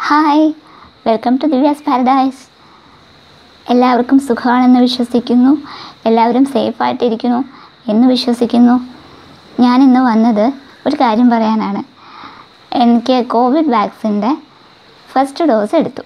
Hi welcome to Divya's paradise എല്ലാവർക്കും സുഖമാണെന്ന് വിശ്വസിക്കുന്നു എല്ലാവരും സേഫായിട്ടിരിക്കുന്നു എന്ന് വിശ്വസിക്കുന്നു ഞാൻ ഇന്ന് വന്നത് ഒരു കാര്യം പറയാനാണ് എനിക്ക് കോവിഡ് വാക്സിൻ്റെ ഫസ്റ്റ് ഡോസ് എടുത്തു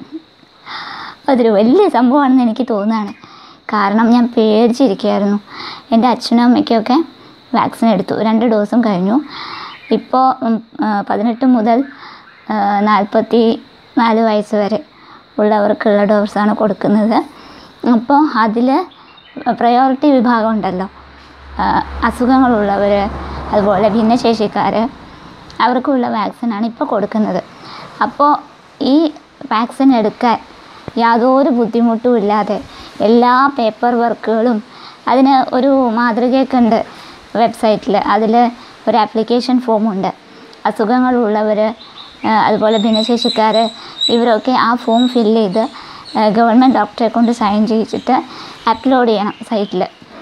അതൊരു വലിയ സംഭവമാണെന്ന് എനിക്ക് തോന്നുകയാണ് കാരണം ഞാൻ പേടിച്ചിരിക്കുകയായിരുന്നു എൻ്റെ അച്ഛനും അമ്മയ്ക്കൊക്കെ വാക്സിൻ എടുത്തു രണ്ട് ഡോസും കഴിഞ്ഞു ഇപ്പോൾ ഉം, ആ, പതിനെട്ട് മുതൽ ആ, നാൽപ്പത്തി നാല് വയസ്സ് വരെ ഉള്ളവർക്കുള്ള ഡോസാണ് കൊടുക്കുന്നത് അപ്പോൾ അതിൽ പ്രയോറിറ്റി വിഭാഗം ഉണ്ടല്ലോ ആ, അസുഖങ്ങളുള്ളവർ അതുപോലെ ഭിന്നശേഷിക്കാർ അവർക്കുള്ള വാക്സിനാണ് ഇപ്പോൾ കൊടുക്കുന്നത് അപ്പോൾ ഈ വാക്സിൻ എടുക്കാൻ യാതൊരു ബുദ്ധിമുട്ടും ഇല്ലാതെ എല്ലാ പേപ്പർ വർക്കുകളും അതിന് ഒരു മാതൃകയൊക്കെ ഉണ്ട് വെബ്സൈറ്റിൽ അതിൽ ഒരു ആപ്ലിക്കേഷൻ ഫോമുണ്ട് അസുഖങ്ങളുള്ളവർ അതുപോലെ ഭിന്നശേഷിക്കാർ ഇവരൊക്കെ ആ ഫോം ഫില്ല് ചെയ്ത് ഗവൺമെൻറ് ഡോക്ടറെ കൊണ്ട് സൈൻ ചെയ്യിച്ചിട്ട് അപ്ലോഡ് ചെയ്യണം സൈറ്റിൽ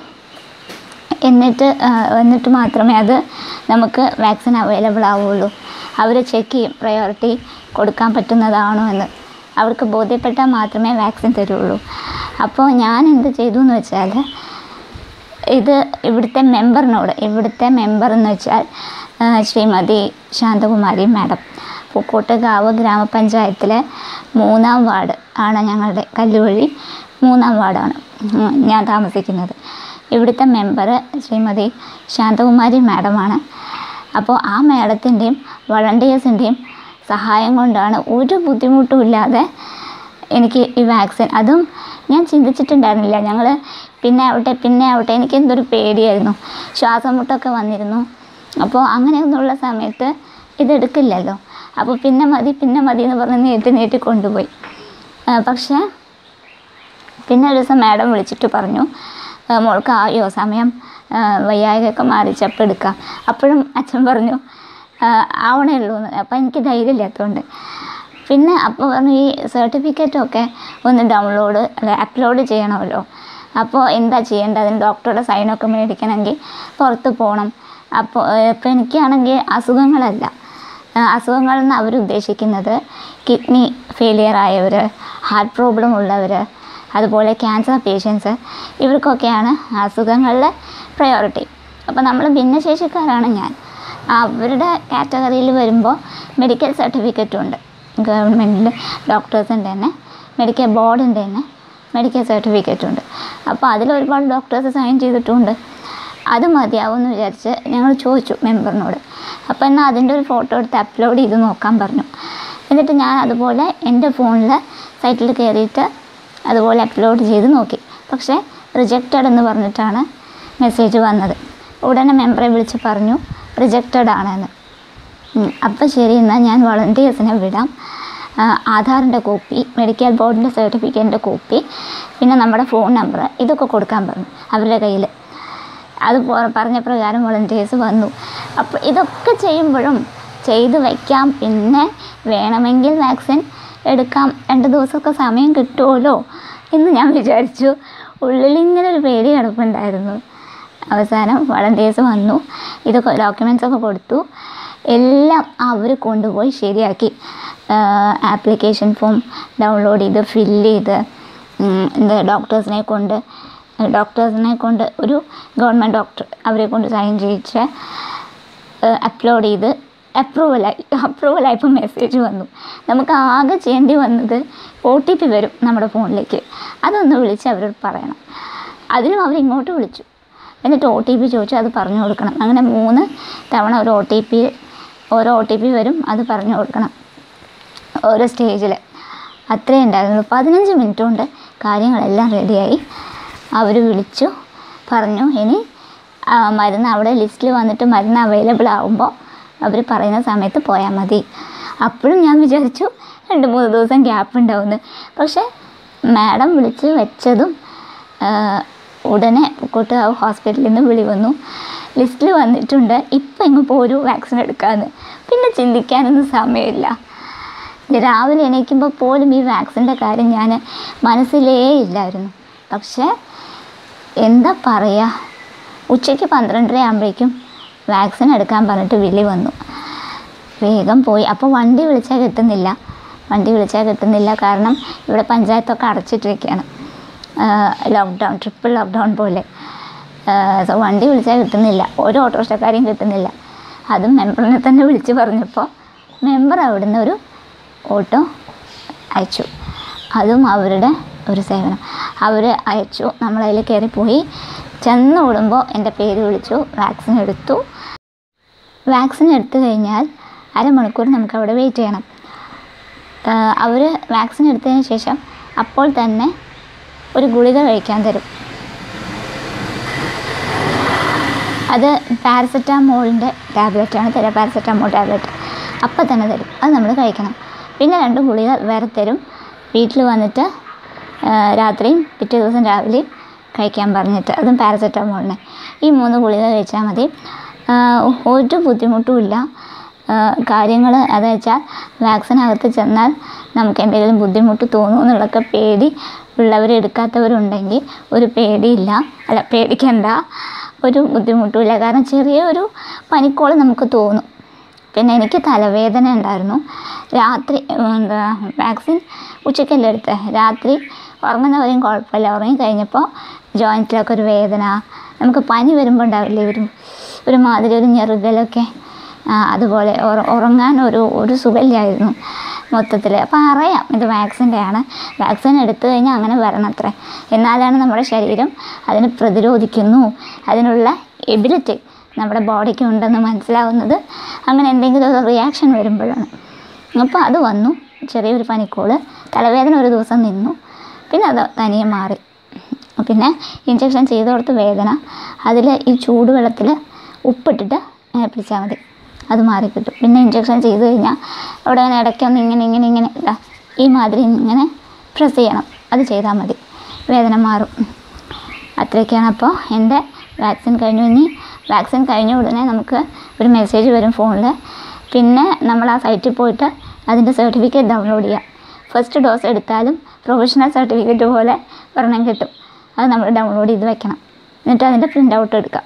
എന്നിട്ട് ആ, എന്നിട്ട് മാത്രമേ അത് നമുക്ക് വാക്സിൻ അവൈലബിൾ ആവുള്ളൂ അവർ ചെക്ക് ചെയ്യും പ്രയോറിറ്റി കൊടുക്കാൻ പറ്റുന്നതാണോ എന്ന് അവർക്ക് ബോധ്യപ്പെട്ടാൽ മാത്രമേ വാക്സിൻ തരുള്ളൂ അപ്പോൾ ഞാൻ എന്ത് ചെയ്തു എന്ന് വെച്ചാൽ ഇത് ഇവിടുത്തെ മെമ്പറിനോട് ഇവിടുത്തെ മെമ്പർ എന്ന് വെച്ചാൽ ആ, ശ്രീമതി ശാന്തകുമാരി മാഡം പൂക്കോട്ടുകാവ് ഗ്രാമപഞ്ചായത്തിലെ മൂന്നാം വാർഡ് ആണ് ഞങ്ങളുടെ കല്ലുവഴി മൂന്നാം വാർഡാണ് ഉം, ഞാൻ താമസിക്കുന്നത് ഇവിടുത്തെ മെമ്പർ ശ്രീമതി ശാന്തകുമാരി മാഡമാണ് അപ്പോൾ ആ മാഡത്തിൻ്റെയും വളണ്ടിയേഴ്സിൻ്റെയും സഹായം കൊണ്ടാണ് ഒരു ബുദ്ധിമുട്ടും ഇല്ലാതെ എനിക്ക് ഈ വാക്സിൻ അതും ഞാൻ ചിന്തിച്ചിട്ടുണ്ടായിരുന്നില്ല ഞങ്ങൾ പിന്നെ ആവട്ടെ പിന്നെ ആവട്ടെ എനിക്ക് എന്തൊരു പേടിയായിരുന്നു ശ്വാസം മുട്ടൊക്കെ വന്നിരുന്നു അപ്പോൾ അങ്ങനെയൊന്നുള്ള സമയത്ത് ഇതെടുക്കില്ലല്ലോ അപ്പോൾ പിന്നെ മതി പിന്നെ മതി എന്ന് പറഞ്ഞ് നീട്ടി നീട്ടി കൊണ്ടുപോയി ആ, പക്ഷേ പിന്നെ ഒരു ദിവസം മാഡം വിളിച്ചിട്ട് പറഞ്ഞു "ആ, മോൾക്ക് ആയോ സമയം ആ, വയ്യായ്കയൊക്കെ മാറിച്ചപ്പോൾ എടുക്കാം അപ്പോഴും അച്ഛൻ പറഞ്ഞു "ആ, ആവണേ ഉള്ളൂ എന്ന് അപ്പോൾ എനിക്ക് ധൈര്യമില്ലാത്തതുകൊണ്ട് പിന്നെ അപ്പോൾ പറഞ്ഞു ഈ സർട്ടിഫിക്കറ്റൊക്കെ ഒന്ന് ഡൗൺലോഡ് അല്ല അപ്ലോഡ് ചെയ്യണമല്ലോ അപ്പോൾ എന്താ ചെയ്യേണ്ടത് അതിന് ഡോക്ടറുടെ സൈനൊക്കെ മേടിക്കണമെങ്കിൽ പുറത്ത് പോകണം അപ്പോൾ ഇപ്പോൾ എനിക്കാണെങ്കിൽ അസുഖങ്ങളല്ല ആ, അസുഖങ്ങൾ എന്ന് അവർ ഉദ്ദേശിക്കുന്നത് കിഡ്നി ഫെയിലിയർ ആയവർ ഹാർട്ട് പ്രോബ്ലം ഉള്ളവർ അതുപോലെ ക്യാൻസർ പേഷ്യൻസ് ഇവർക്കൊക്കെയാണ് അസുഖങ്ങളുടെ പ്രയോറിറ്റി അപ്പോൾ നമ്മൾ ഭിന്നശേഷിക്കാരാണ് ഞാൻ അവരുടെ കാറ്റഗറിയിൽ വരുമ്പോൾ മെഡിക്കൽ സർട്ടിഫിക്കറ്റും ഉണ്ട് ഗവൺമെൻറ്റിൽ ഡോക്ടേഴ്സിൻ്റെ തന്നെ മെഡിക്കൽ ബോർഡിൻ്റെ തന്നെ മെഡിക്കൽ സർട്ടിഫിക്കറ്റും ഉണ്ട് അപ്പോൾ അതിൽ ഒരുപാട് ഡോക്ടേഴ്സ് സൈൻ ചെയ്തിട്ടുണ്ട് അത് മതിയാവും എന്ന് വിചാരിച്ച് ഞങ്ങൾ ചോദിച്ചു മെമ്പറിനോട് അപ്പോൾ എന്നാൽ അതിൻ്റെ ഒരു ഫോട്ടോ എടുത്ത് അപ്ലോഡ് ചെയ്ത് നോക്കാൻ പറഞ്ഞു എന്നിട്ട് ഞാൻ അതുപോലെ എൻ്റെ ഫോണിൽ സൈറ്റിൽ കയറിയിട്ട് അതുപോലെ അപ്ലോഡ് ചെയ്ത് നോക്കി പക്ഷേ റിജക്റ്റഡ് എന്ന് പറഞ്ഞിട്ടാണ് മെസ്സേജ് വന്നത് ഉടനെ മെമ്പറെ വിളിച്ച് പറഞ്ഞു റിജക്റ്റഡ് ആണെന്ന് അപ്പോൾ ശരി എന്നാൽ ഞാൻ വളണ്ടിയേഴ്സിനെ വിടാം ആ, ആധാറിൻ്റെ കോപ്പി മെഡിക്കൽ ബോർഡിൻ്റെ സർട്ടിഫിക്കറ്റിൻ്റെ കോപ്പി പിന്നെ നമ്മുടെ ഫോൺ നമ്പർ ഇതൊക്കെ കൊടുക്കാൻ പറഞ്ഞു അവരുടെ കയ്യിൽ അത് പോ- പറഞ്ഞ പ്രകാരം വളണ്ടിയേഴ്സ് വന്നു അപ്പോൾ ഇതൊക്കെ ചെയ്യുമ്പോഴും ചെയ്ത് വയ്ക്കാം പിന്നെ വേണമെങ്കിൽ വാക്സിൻ എടുക്കാം രണ്ട് ദിവസമൊക്കെ സമയം കിട്ടുമല്ലോ എന്ന് ഞാൻ വിചാരിച്ചു ഉള്ളിൽ ഇങ്ങനെ ഒരു പേടി കിടപ്പുണ്ടായിരുന്നു അവസാനം വളണ്ടിയേഴ്സ് വന്നു ഇതൊക്കെ ഡോക്യുമെൻറ്റ്സ് ഒക്കെ കൊടുത്തു എല്ലാം അവർ കൊണ്ടുപോയി ശരിയാക്കി ആപ്ലിക്കേഷൻ ഫോം ഡൗൺലോഡ് ചെയ്ത് ഫില്ല് ചെയ്ത് ഉം, എന്താ ഡോക്ടേഴ്സിനെ കൊണ്ട് ഡോക്ടേഴ്സിനെ കൊണ്ട് ഒരു ഗവൺമെൻറ് ഡോക്ടർ അവരെ കൊണ്ട് സൈൻ ചെയ്യിച്ച് അപ്ലോഡ് ചെയ്ത് അപ്രൂവലായി അപ്രൂവലായപ്പോൾ മെസ്സേജ് വന്നു നമുക്ക് ആകെ ചെയ്യേണ്ടി വന്നത് ഒ ടി പി വരും നമ്മുടെ ഫോണിലേക്ക് അതൊന്ന് വിളിച്ച് അവരോട് പറയണം അതിനും അവർ ഇങ്ങോട്ട് വിളിച്ചു എന്നിട്ട് ഒ ടി പി ചോദിച്ചു അത് പറഞ്ഞു കൊടുക്കണം അങ്ങനെ മൂന്ന് തവണ ഒരു ഒ ടി പി ഓരോ ഒ ടി പി വരും അത് പറഞ്ഞു കൊടുക്കണം ഓരോ സ്റ്റേജിൽ അത്രേ ഉണ്ടായിരുന്നുള്ളൂ പതിനഞ്ച് മിനിറ്റ് കൊണ്ട് കാര്യങ്ങളെല്ലാം റെഡിയായി അവർ വിളിച്ചു പറഞ്ഞു ഇനി ആ, മരുന്ന് അവിടെ ലിസ്റ്റിൽ വന്നിട്ട് മരുന്ന് അവൈലബിൾ ആകുമ്പോൾ അവർ പറയുന്ന സമയത്ത് പോയാൽ മതി അപ്പോഴും ഞാൻ വിചാരിച്ചു രണ്ട് മൂന്ന് ദിവസം ഗ്യാപ്പ് ഉണ്ടാവുമെന്ന് പക്ഷേ മാഡം വിളിച്ച് വെച്ചതും ആ, ഉടനെ പൂക്കോട്ടുകാവ് ഹോസ്പിറ്റലിൽ നിന്ന് വിളി വന്നു ലിസ്റ്റിൽ വന്നിട്ടുണ്ട് ഇപ്പം ഇങ്ങ് പോരൂ വാക്സിൻ എടുക്കാമെന്ന് പിന്നെ ചിന്തിക്കാനൊന്നും സമയമില്ല രാവിലെ എണീക്കുമ്പോൾ പോലും ഈ വാക്സിൻ്റെ കാര്യം ഞാൻ മനസ്സിലേ ഇല്ലായിരുന്നു പക്ഷേ എന്താ പറയുക ഉച്ചയ്ക്ക് പന്ത്രണ്ടര ആകുമ്പോഴേക്കും വാക്സിൻ എടുക്കാൻ പറഞ്ഞിട്ട് വിളി വന്നു വേഗം പോയി അപ്പോൾ വണ്ടി വിളിച്ചാൽ കിട്ടുന്നില്ല വണ്ടി വിളിച്ചാൽ കിട്ടുന്നില്ല കാരണം ഇവിടെ പഞ്ചായത്തൊക്കെ അടച്ചിട്ടിരിക്കുകയാണ് ലോക്ക്ഡൗൺ ട്രിപ്പിൾ ലോക്ക്ഡൗൺ പോലെ സോ വണ്ടി വിളിച്ചാൽ കിട്ടുന്നില്ല ഒരു ഓട്ടോറിക്ഷക്കാരെയും കിട്ടുന്നില്ല അതും മെമ്പറിനെ തന്നെ വിളിച്ച് പറഞ്ഞപ്പോൾ മെമ്പർ അവിടുന്ന് ഒരു ഓട്ടോ അയച്ചു അതും അവരുടെ ഒരു സേവനം അവർ അയച്ചു നമ്മളതിൽ കയറിപ്പോയി ചെന്ന് ഓടുമ്പോൾ എൻ്റെ പേര് വിളിച്ചു വാക്സിൻ എടുത്തു വാക്സിൻ എടുത്തു കഴിഞ്ഞാൽ അരമണിക്കൂർ നമുക്ക് അവിടെ വെയിറ്റ് ചെയ്യണം അവർ വാക്സിൻ എടുത്തതിന് ശേഷം അപ്പോൾ തന്നെ ഒരു ഗുളിക കഴിക്കാൻ തരും അത് പാരസെറ്റാമോളിൻ്റെ ടാബ്ലറ്റാണ് തരിക പാരസെറ്റാമോൾ ടാബ്ലറ്റ് അപ്പം തന്നെ തരും അത് നമ്മൾ കഴിക്കണം പിന്നെ രണ്ട് ഗുളിക വേറെ തരും വീട്ടിൽ വന്നിട്ട് ആ, രാത്രിയും പിറ്റേ ദിവസം രാവിലെയും കഴിക്കാൻ പറഞ്ഞിട്ട് അതും പാരസെറ്റാമോളിന് ഈ മൂന്ന് ഗുളിക കഴിച്ചാൽ മതി ആ, ഒരു ബുദ്ധിമുട്ടും ഇല്ല കാര്യങ്ങൾ അത് വെച്ചാൽ വാക്സിനകത്ത് ചെന്നാൽ നമുക്ക് എന്തെങ്കിലും ബുദ്ധിമുട്ട് തോന്നുമോ എന്നുള്ളൊക്കെ പേടി ഉള്ളവർ എടുക്കാത്തവരുണ്ടെങ്കിൽ ഒരു പേടിയില്ല അല്ല പേടിക്കണ്ട ഒരു ബുദ്ധിമുട്ടുമില്ല കാരണം ചെറിയ ഒരു പനിക്കോള് നമുക്ക് തോന്നും പിന്നെ എനിക്ക് തലവേദന ഉണ്ടായിരുന്നു രാത്രി എന്താ വാക്സിൻ ഉച്ചയ്ക്കല്ലേ എടുത്തത് രാത്രി ഉറങ്ങുന്നവരെയും കുഴപ്പമില്ല ഉറങ്ങി കഴിഞ്ഞപ്പോൾ ജോയിൻറ്റിലൊക്കെ ഒരു വേദന നമുക്ക് പനി വരുമ്പോൾ ഉണ്ടാവില്ലേ ഒരു ഒരു മാതിരി ഒരു ഞെറുകലൊക്കെ ആ, അതുപോലെ ഉറ- ഉറങ്ങാൻ ഒരു ഒരു സുഖമില്ലായിരുന്നു മൊത്തത്തിൽ അപ്പോൾ അറിയാം ഇത് വാക്സിൻ്റെ ആണ് വാക്സിൻ എടുത്തു കഴിഞ്ഞാൽ അങ്ങനെ വരണത്രേ എന്നാലാണ് നമ്മുടെ ശരീരം അതിനെ പ്രതിരോധിക്കുന്നു അതിനുള്ള എബിലിറ്റി നമ്മുടെ ബോഡിക്ക് ഉണ്ടെന്ന് മനസ്സിലാവുന്നത് അങ്ങനെ എന്തെങ്കിലും ഒരു റിയാക്ഷൻ വരുമ്പോഴാണ് അപ്പോൾ അത് വന്നു ചെറിയൊരു പനിക്കോള് തലവേദന ഒരു ദിവസം നിന്നു പിന്നെ അത് തനിയെ മാറി പിന്നെ ഇഞ്ചക്ഷൻ ചെയ്ത് കൊടുത്ത വേദന അതിൽ ഈ ചൂടുവെള്ളത്തിൽ ഉപ്പിട്ടിട്ട് ഇങ്ങനെ പിടിച്ചാൽ മതി അത് മാറിക്കിട്ടും പിന്നെ ഇഞ്ചക്ഷൻ ചെയ്ത് കഴിഞ്ഞാൽ അവിടെ അങ്ങനെ ഇടയ്ക്കൊന്ന് ഇങ്ങനെ ഇങ്ങനെ ഇങ്ങനെ ഇതാ ഈ മാതിരി ഇങ്ങനെ പ്രസ് ചെയ്യണം അത് ചെയ്താൽ മതി വേദന മാറും അത്രയൊക്കെയാണ് അപ്പോൾ എൻ്റെ വാക്സിൻ കഴിഞ്ഞു ഇനി വാക്സിൻ കഴിഞ്ഞ ഉടനെ നമുക്ക് ഒരു മെസ്സേജ് വരും ഫോണിൽ പിന്നെ നമ്മൾ ആ സൈറ്റിൽ പോയിട്ട് അതിൻ്റെ സർട്ടിഫിക്കറ്റ് ഡൗൺലോഡ് ചെയ്യാം ഫസ്റ്റ് ഡോസ് എടുത്താലും പ്രൊഫഷണൽ സർട്ടിഫിക്കറ്റ് പോലെ ഒരെണ്ണം കിട്ടും അത് നമ്മൾ ഡൗൺലോഡ് ചെയ്ത് വെക്കണം എന്നിട്ട് അതിൻ്റെ പ്രിൻ്റ് ഔട്ട് എടുക്കാം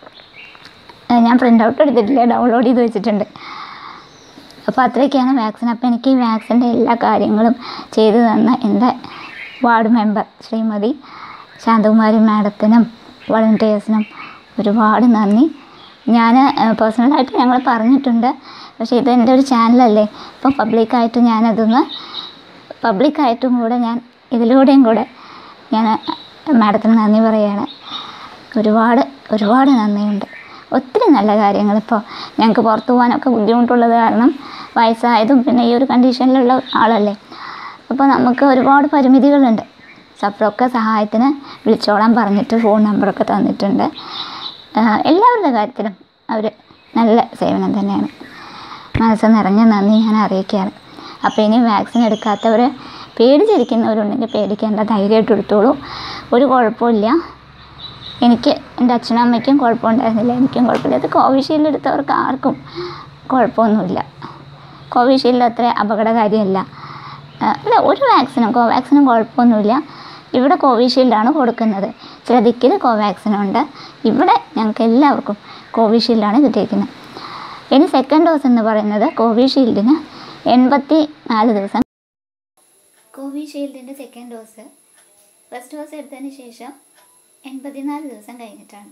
ഏഹ് ഞാൻ പ്രിൻ്റ് ഔട്ട് എടുത്തിട്ടില്ല ഡൗൺലോഡ് ചെയ്ത് വെച്ചിട്ടുണ്ട് അപ്പോൾ അത്രയൊക്കെയാണ് വാക്സിൻ അപ്പോൾ എനിക്ക് ഈ വാക്സിൻ്റെ എല്ലാ കാര്യങ്ങളും ചെയ്തു തന്ന എൻ്റെ വാർഡ് മെമ്പർ ശ്രീമതി ശാന്തകുമാരി മാഡത്തിനും വളണ്ടിയേഴ്സിനും ഒരുപാട് നന്ദി ഞാൻ പേഴ്സണലായിട്ട് ഞങ്ങൾ പറഞ്ഞിട്ടുണ്ട് പക്ഷേ ഇത് എൻ്റെ ഒരു ചാനലല്ലേ അപ്പോൾ പബ്ലിക്കായിട്ട് ഞാനതൊന്ന് പബ്ലിക്കായിട്ടും കൂടെ ഞാൻ ഇതിലൂടെയും കൂടെ ഞാൻ മാഡത്തിന് നന്ദി പറയുകയാണ് ഒരുപാട് ഒരുപാട് നന്ദിയുണ്ട് ഒത്തിരി നല്ല കാര്യങ്ങൾ ഇപ്പോൾ ഞങ്ങൾക്ക് പുറത്തു പോകാനൊക്കെ ബുദ്ധിമുട്ടുള്ളത് കാരണം വയസ്സായതും പിന്നെ ഈ ഒരു കണ്ടീഷനിലുള്ള ആളല്ലേ അപ്പോൾ നമുക്ക് ഒരുപാട് പരിമിതികളുണ്ട് സപ്രോക്കെ സഹായത്തിന് വിളിച്ചോളാൻ പറഞ്ഞിട്ട് ഫോൺ നമ്പറൊക്കെ തന്നിട്ടുണ്ട് ആഹ് എല്ലാവരുടെ കാര്യത്തിലും അവർ നല്ല സേവനം തന്നെയാണ് മനസ്സ് നിറഞ്ഞ നന്ദി ഞാൻ അറിയിക്കുകയാണ് അപ്പോൾ ഇനി വാക്സിൻ എടുക്കാത്തവർ പേടിച്ചിരിക്കുന്നവരുണ്ടെങ്കിൽ പേടിക്കേണ്ട ധൈര്യമായിട്ട് എടുത്തോളൂ ഒരു കുഴപ്പമില്ല എനിക്ക് എൻ്റെ അച്ഛനും അമ്മയ്ക്കും കുഴപ്പമുണ്ടായിരുന്നില്ല എനിക്കും കുഴപ്പമില്ല അത് കോവിഷീൽഡ് എടുത്തവർക്ക് ആർക്കും കുഴപ്പമൊന്നുമില്ല കോവിഷീൽഡ് അത്ര അപകടകാരിയല്ല ആ, അല്ല ഒരു വാക്സിനും കോവാക്സിനും കുഴപ്പമൊന്നുമില്ല ഇവിടെ കോവിഷീൽഡാണ് കൊടുക്കുന്നത് ചില ദിക്കിൽ കോവാക്സിനുണ്ട് ഇവിടെ ഞങ്ങൾക്ക് എല്ലാവർക്കും കോവിഷീൽഡാണ് കിട്ടിയിരിക്കുന്നത് ഇനി സെക്കൻഡ് ഡോസ് എന്ന് പറയുന്നത് കോവിഷീൽഡിന് എൺപത്തി നാല് ദിവസം കോവിഷീൽഡിൻ്റെ സെക്കൻഡ് ഡോസ് ഫസ്റ്റ് ഡോസ് എടുത്തതിന് ശേഷം എൺപത്തിനാല് ദിവസം കഴിഞ്ഞിട്ടാണ്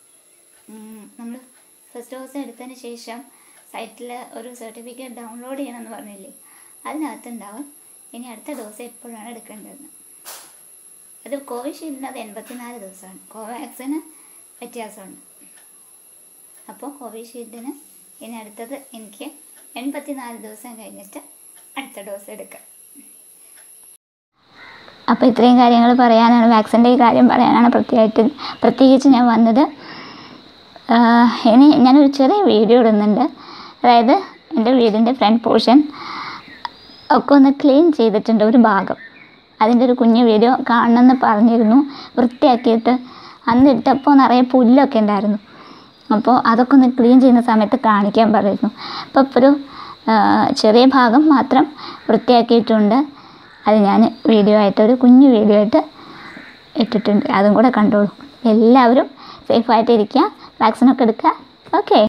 നമ്മൾ ഫസ്റ്റ് ഡോസ് എടുത്തതിന് ശേഷം സൈറ്റിൽ ഒരു സർട്ടിഫിക്കറ്റ് ഡൗൺലോഡ് ചെയ്യണമെന്ന് പറഞ്ഞില്ലേ അതിനകത്തുണ്ടാവും ഇനി അടുത്ത ഡോസ് എപ്പോഴാണ് എടുക്കേണ്ടതെന്ന് അത് കോവിഷീൽഡിന് അത് എൺപത്തിനാല് ദിവസമാണ് കോവാക്സിന് വ്യത്യാസമുണ്ട് അപ്പോൾ കോവിഷീൽഡിന് ഇനി അടുത്തത് എനിക്ക് എൺപത്തിനാല് ദിവസം കഴിഞ്ഞിട്ട് അടുത്ത ഡോസ് എടുക്കാം അപ്പോൾ ഇത്രയും കാര്യങ്ങൾ പറയാനാണ് വാക്സിൻ്റെ ഈ കാര്യം പറയാനാണ് പ്രത്യേകിച്ച് പ്രത്യേകിച്ച് ഞാൻ വന്നത് ആഹ് ഇനി ഞാനൊരു ചെറിയ വീഡിയോ ഇടുന്നുണ്ട് അതായത് എൻ്റെ വീടിൻ്റെ ഫ്രണ്ട് പോർഷൻ ഒക്കെ ഒന്ന് ക്ലീൻ ചെയ്തിട്ടുണ്ട് ഒരു ഭാഗം അതിൻ്റെ ഒരു കുഞ്ഞു വീഡിയോ കാണണമെന്ന് പറഞ്ഞിരുന്നു വൃത്തിയാക്കിയിട്ട് അന്ന് ഇട്ടപ്പോൾ നിറയെ പുല്ലൊക്കെ ഉണ്ടായിരുന്നു അപ്പോൾ അതൊക്കെ ഒന്ന് ക്ലീൻ ചെയ്യുന്ന സമയത്ത് കാണിക്കാൻ പറയുന്നു അപ്പോൾ ഇപ്പോൾ ഒരു ആ, ചെറിയ ഭാഗം മാത്രം വൃത്തിയാക്കിയിട്ടുണ്ട് അത് ഞാൻ വീഡിയോ ആയിട്ട് ഒരു കുഞ്ഞു വീഡിയോ ആയിട്ട് ഇട്ടിട്ടുണ്ട് അതും കൂടെ കണ്ടോളൂ എല്ലാവരും സേഫായിട്ട് ഇരിക്കുക വാക്സിനൊക്കെ എടുക്കുക ഓക്കെ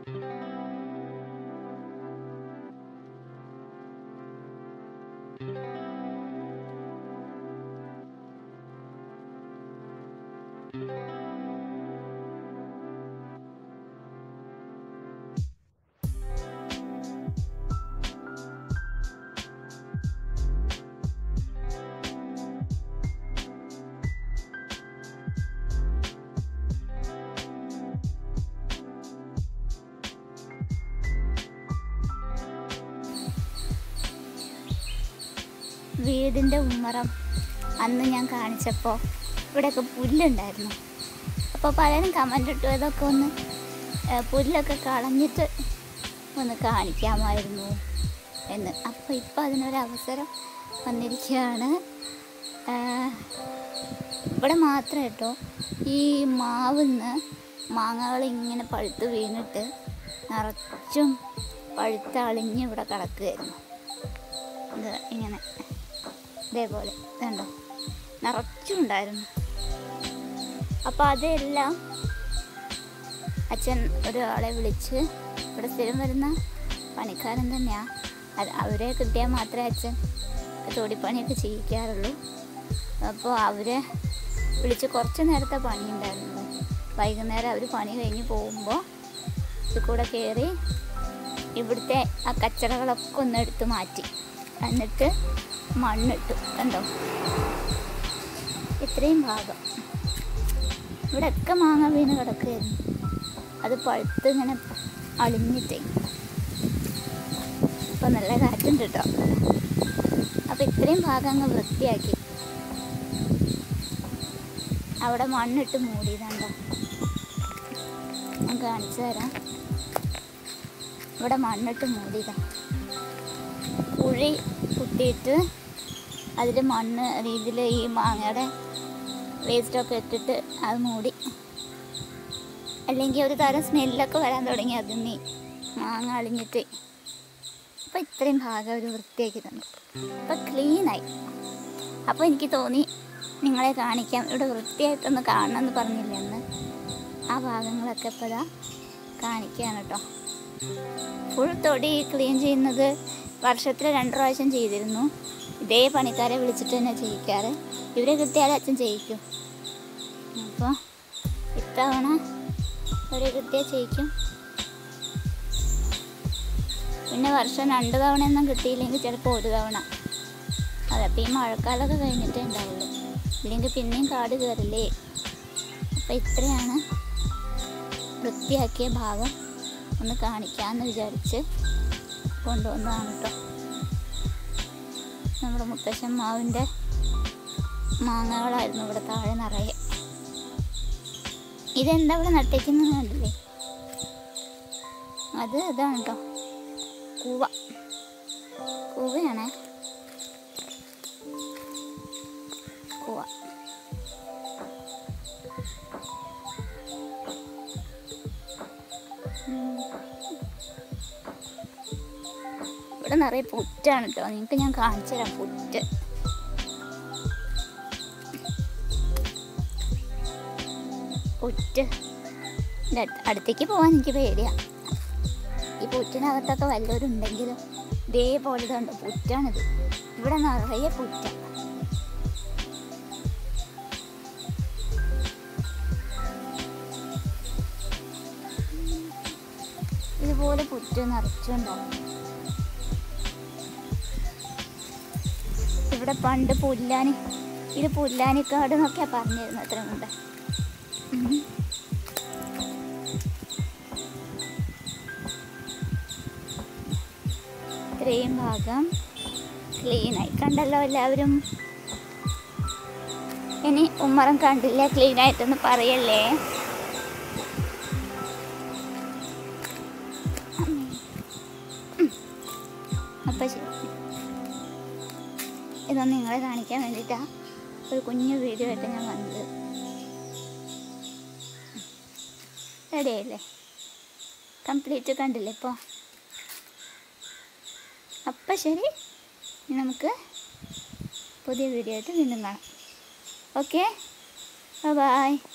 വീടിൻ്റെ ഉമ്മറം അന്ന് ഞാൻ കാണിച്ചപ്പോൾ ഇവിടെയൊക്കെ പുല്ലുണ്ടായിരുന്നു അപ്പോൾ പലരും കമൻ്റ് ഇട്ടു ഇതൊക്കെ ഒന്ന് ഏ, പുല്ലൊക്കെ കളഞ്ഞിട്ട് ഒന്ന് കാണിക്കാമായിരുന്നു എന്ന് അപ്പോൾ ഇപ്പോൾ അതിനൊരു അവസരം വന്നിരിക്കുകയാണ് ഏ, ഇവിടെ മാത്രം കേട്ടോ ഈ മാവിന്ന് മാങ്ങകൾ ഇങ്ങനെ പഴുത്ത് വീണിട്ട് നിറച്ചും പഴുത്ത് അളിഞ്ഞ് ഇവിടെ കിടക്കുകയായിരുന്നു ഇത് ഇങ്ങനെ ഇതേപോലെ ഇതുണ്ടോ നിറച്ചും ഉണ്ടായിരുന്നു അപ്പോൾ അതെല്ലാം അച്ഛൻ ഒരാളെ വിളിച്ച് ഇവിടെ സ്ഥിരം വരുന്ന പണിക്കാരൻ തന്നെയാണ് അത് അവരെ കിട്ടിയാൽ മാത്രമേ അച്ഛൻ തൊടിപ്പണിയൊക്കെ ചെയ്യിക്കാറുള്ളൂ അപ്പോൾ അവരെ വിളിച്ച് കുറച്ച് നേരത്തെ പണി ഉണ്ടായിരുന്നുള്ളൂ വൈകുന്നേരം അവർ പണി കഴിഞ്ഞ് പോകുമ്പോൾ ഇത് കൂടെ കയറി ഇവിടുത്തെ ആ കച്ചറകളൊക്കെ ഒന്ന് എടുത്ത് മാറ്റി എന്നിട്ട് മണ്ണിട്ടു കണ്ടോ ഇത്രയും ഭാഗം ഇവിടെയൊക്കെ മാങ്ങ വീണ് കിടക്കുകയായിരുന്നു അത് പഴുത്ത് ഇങ്ങനെ അളിഞ്ഞിട്ടേ ഇപ്പം നല്ല കാറ്റുണ്ട് കേട്ടോ അപ്പം ഇത്രയും ഭാഗം അങ്ങ് വൃത്തിയാക്കി അവിടെ മണ്ണിട്ട് മൂടിയതുണ്ടോ ഞാൻ കാണിച്ചു തരാം ഇവിടെ മണ്ണിട്ട് മൂടിയതാ കുഴി കുത്തിയിട്ട് അതിൽ മണ്ണ് ഇതിൽ ഈ മാങ്ങയുടെ വേസ്റ്റൊക്കെ ഇട്ടിട്ട് അത് മൂടി അല്ലെങ്കിൽ ഒരു തരം സ്മെല്ലൊക്കെ വരാൻ തുടങ്ങി അതിൽ നിന്ന് മാങ്ങ അളിഞ്ഞിട്ട് അപ്പോൾ ഇത്രയും ഭാഗം ഒരു വൃത്തിയാക്കി തന്നു അപ്പോൾ ക്ലീനായി അപ്പോൾ എനിക്ക് തോന്നി നിങ്ങളെ കാണിക്കാം ഇവിടെ വൃത്തിയായിട്ടൊന്ന് കാണണമെന്ന് പറഞ്ഞില്ലേ അന്ന് ആ ഭാഗങ്ങളൊക്കെ ഇപ്പോൾ ഇതാ കാണിക്കുകയാണ് കേട്ടോ ഫുൾ തൊടി ക്ലീൻ ചെയ്യുന്നത് വർഷത്തിൽ രണ്ട് പ്രാവശ്യം ചെയ്തിരുന്നു ഇതേ പണിക്കാരെ വിളിച്ചിട്ട് തന്നെ ചെയ്യിക്കാറ് ഇവരെ കിട്ടിയാൽ അച്ഛൻ ചെയ്യിക്കും അപ്പോൾ ഇത്തവണ അവരെ കിട്ടിയാൽ ചെയ്യിക്കും പിന്നെ വർഷം രണ്ട് തവണയൊന്നും കിട്ടിയില്ലെങ്കിൽ ചിലപ്പോൾ ഒരു തവണ അതെ അപ്പം ഈ മഴക്കാലമൊക്കെ കഴിഞ്ഞിട്ടേ ഉണ്ടാവുള്ളൂ ഇല്ലെങ്കിൽ പിന്നെയും കാട് കയറില്ലേ അപ്പം ഇത്രയാണ് വൃത്തിയാക്കിയ ഭാഗം ഒന്ന് കാണിക്കാമെന്ന് വിചാരിച്ച് കൊണ്ടുവന്നതാണ് കേട്ടോ നമ്മുടെ മുത്തശ്ശൻ മാവിൻ്റെ മാങ്ങകളായിരുന്നു ഇവിടെ താഴെ നിറയെ ഇതെന്താ ഇവിടെ നട്ടേക്കുന്നത് കണ്ടില്ലേ അത് ഇതാണ് കേട്ടോ കൂവ കൂവയാണേ കൂവ ഉം. ഇവിടെ നിറയെ പുറ്റാണ് കേട്ടോ നിങ്ങൾക്ക് ഞാൻ കാണിച്ചു തരാം പുറ്റ് പുറ്റ് ഇതിൻ്റെ അടു- അടുത്തേക്ക് പോകാൻ എനിക്ക് പേടിയാ ഈ പുറ്റിനകത്തൊക്കെ വല്ലവരും ഉണ്ടെങ്കിലും ഇതേപോലെ ഇതുണ്ട് പുറ്റാണിത് ഇവിടെ നിറയെ പുറ്റ ഇതുപോലെ പുറ്റ് നിറച്ചുണ്ടാവും ഇവിടെ പണ്ട് പുല്ലാനി ഇത് പുല്ലാനിക്കാട് എന്നൊക്കെയാ പറഞ്ഞിരുന്നത് അത്ര മുമ്പ് ഉം. ഇത്രയും ഭാഗം ക്ലീനായി കണ്ടല്ലോ എല്ലാവരും ഇനി ഉമ്മറം കണ്ടില്ല ക്ലീനായിട്ടൊന്ന് പറയല്ലേ അപ്പം ശരി ഇതൊന്ന് നിങ്ങളെ കാണിക്കാൻ വേണ്ടിയിട്ടാണ് ഒരു കുഞ്ഞു വീഡിയോ ആയിട്ട് ഞാൻ വന്നത് റെഡിയായില്ലേ കംപ്ലീറ്റ് കണ്ടില്ലേ ഇപ്പോൾ അപ്പം ശരി ഇനി നമുക്ക് പുതിയ വീഡിയോ ആയിട്ട് വീണ്ടും കാണാം ഓക്കെ ബൈ